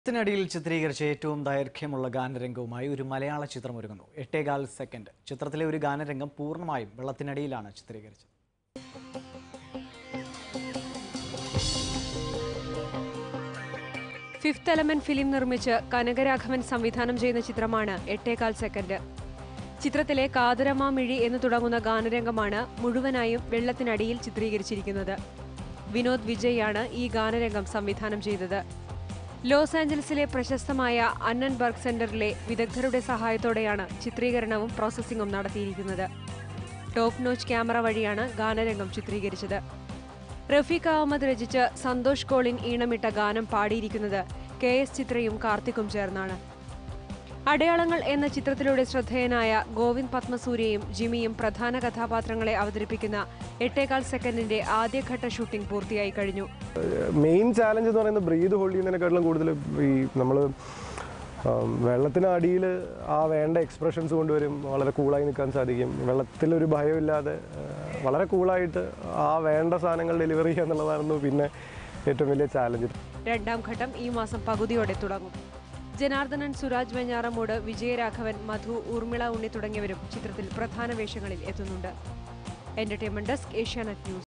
ത്തിനടിയിൽ ചിത്രീകരിച്ച ഏറ്റവും ദൈർഘ്യമുള്ള ഗാനരംഗവുമായി ഒരു മലയാള ചിത്രം ഒരുങ്ങുന്നു എട്ടേകാൽ സെക്കൻഡ് ചിത്രത്തിലെ ഒരു ഗാനരംഗം പൂർണ്ണമായും വെള്ളത്തിനടിയിലാണ് ചിത്രീകരിച്ചത് ഫിഫ്ത്ത് എലമെന്റ് ഫിലിം നിർമ്മിച്ച് കനകരാഘവൻ സംവിധാനം ചെയ്യുന്ന ചിത്രമാണ് എട്ടേകാൽ സെക്കൻഡ് ചിത്രത്തിലെ കാതരമാ മിഴി എന്ന് തുടങ്ങുന്ന ഗാനരംഗമാണ് മുഴുവനായും വെള്ളത്തിനടിയിൽ ചിത്രീകരിച്ചിരിക്കുന്നത് വിനോദ് വിജയാണ് ഈ ഗാനരംഗം സംവിധാനം ചെയ്തത് ലോസ് ആഞ്ചലസിലെ പ്രശസ്തമായ അന്നൻബർഗ് സെന്ററിലെ വിദഗ്ധരുടെ സഹായത്തോടെയാണ് ചിത്രീകരണവും പ്രോസസ്സിംഗും നടത്തിയിരിക്കുന്നത് ടോപ്പ് നോച്ച് ക്യാമറ വഴിയാണ് ഗാനരംഗം ചിത്രീകരിച്ചത് റഫീഖ് അഹമ്മദ് രചിച്ച് സന്തോഷ് കോളിൻ ഈണമിട്ട ഗാനം പാടിയിരിക്കുന്നത് കെ എസ് ചിത്രയും കാർത്തിക്കും ചേർന്നാണ് അടയാളങ്ങൾ എന്ന ചിത്രത്തിലൂടെ ശ്രദ്ധേയനായ ഗോവിന്ദ് പത്മസൂര്യയും ജിമിയും പ്രധാന കഥാപാത്രങ്ങളെ അവതരിപ്പിക്കുന്ന എട്ടേകാൽ സെക്കൻഡിന്റെ ആദ്യഘട്ട ഷൂട്ടിംഗ് പൂർത്തിയായി കഴിഞ്ഞു മെയിൻ ചാലഞ്ച് എന്ന് പറയുന്നത് ബ്രീത് ഹോൾഡ് ചെയ്യുന്നതിനെക്കാട്ടിലും കൂടുതൽ ഈ നമ്മൾ വെള്ളത്തിനടിയിൽ ആ വേണ്ട എക്സ്പ്രഷൻസ് കൊണ്ടുവരും വളരെ കൂളായി നിൽക്കാൻ സാധിക്കും വെള്ളത്തിലൊരു ഭയമില്ലാതെ ആ, വളരെ കൂളായിട്ട് ആ വേണ്ട സാധനങ്ങൾ ഡെലിവറി ചെയ്യുക എന്നുള്ളതായിരുന്നു പിന്നെ ഏറ്റവും വലിയ ചാലഞ്ച് രണ്ടാം ഘട്ടം ഈ മാസം പകുതിയോടെ തുടങ്ങും ജനാർദ്ദനൻ സുരാജ് വെഞ്ഞാറമൂട് വിജയരാഘവൻ മധു ഊർമിള ഉണ്ണി തുടങ്ങിയവരും ചിത്രത്തിൽ പ്രധാന വേഷങ്ങളിൽ എത്തുന്നുണ്ട് എന്റർടൈൻമെന്റ് ഡെസ്ക് ഏഷ്യാനെറ്റ് ന്യൂസ്